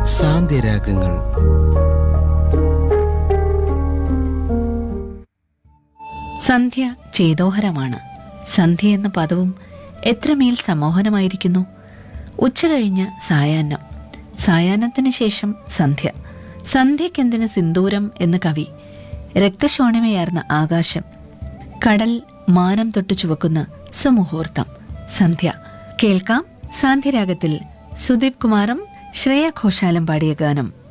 സാന്ത്യരാഗങ്ങൾ സന്ധ്യ ചേതോഹരമാണ് സന്ധ്യ എന്ന പദവും എത്രമേൽ സമ്മോഹനമായിരിക്കുന്നു ഉച്ചകഴിഞ്ഞ് സായാഹ്നം സായാഹ്നത്തിന് ശേഷം സന്ധ്യ സന്ധ്യക്കെന്തിന് സിന്ദൂരം എന്ന് കവി രക്തശോണിമയാർന്ന ആകാശം കടൽ മാനം തൊട്ട് ചുവക്കുന്ന സുമുഹൂർത്തം സന്ധ്യ കേൾക്കാം സാന്ധ്യരാഗത്തിൽ സുദീപ് കുമാറും ശ്രേയ ഘോഷാലും പാടിയ ഗാനം